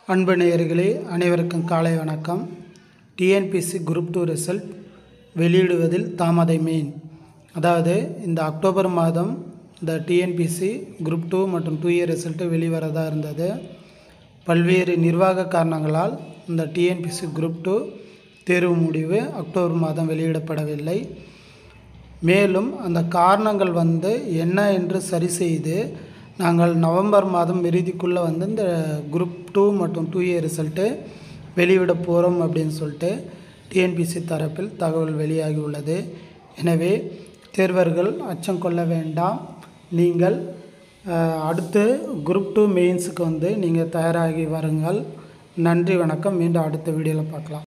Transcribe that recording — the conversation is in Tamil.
அன்பு நேயர்களே அனைவருக்கும் காலை வணக்கம் டிஎன்பிசி குரூப் டூ ரிசல்ட் வெளியிடுவதில் தாமதமேன் அதாவது இந்த அக்டோபர் மாதம் இந்த டிஎன்பிசி குரூப் டூ மற்றும் டூ இயர் ரிசல்ட்டு வெளிவரதா இருந்தது பல்வேறு நிர்வாக காரணங்களால் இந்த டிஎன்பிசி குரூப் டூ தேர்வு முடிவு அக்டோபர் மாதம் வெளியிடப்படவில்லை மேலும் அந்த காரணங்கள் வந்து என்ன என்று சரி செய்து நாங்கள் நவம்பர் மாதம் இறுதிக்குள்ளே வந்து இந்த குரூப் டூ மற்றும் டூ இயர் ரிசல்ட்டு வெளியிட போகிறோம் அப்படின்னு சொல்லிட்டு டிஎன்பிசி தரப்பில் தகவல் வெளியாகி உள்ளது எனவே தேர்வர்கள் அச்சம் கொள்ள வேண்டாம் நீங்கள் அஹ், அடுத்து குரூப் டூ மெயின்ஸுக்கு வந்து நீங்கள் தயாராகி வருங்கள் நன்றி வணக்கம் மீண்டும் அடுத்த வீடியோவில் பார்க்கலாம்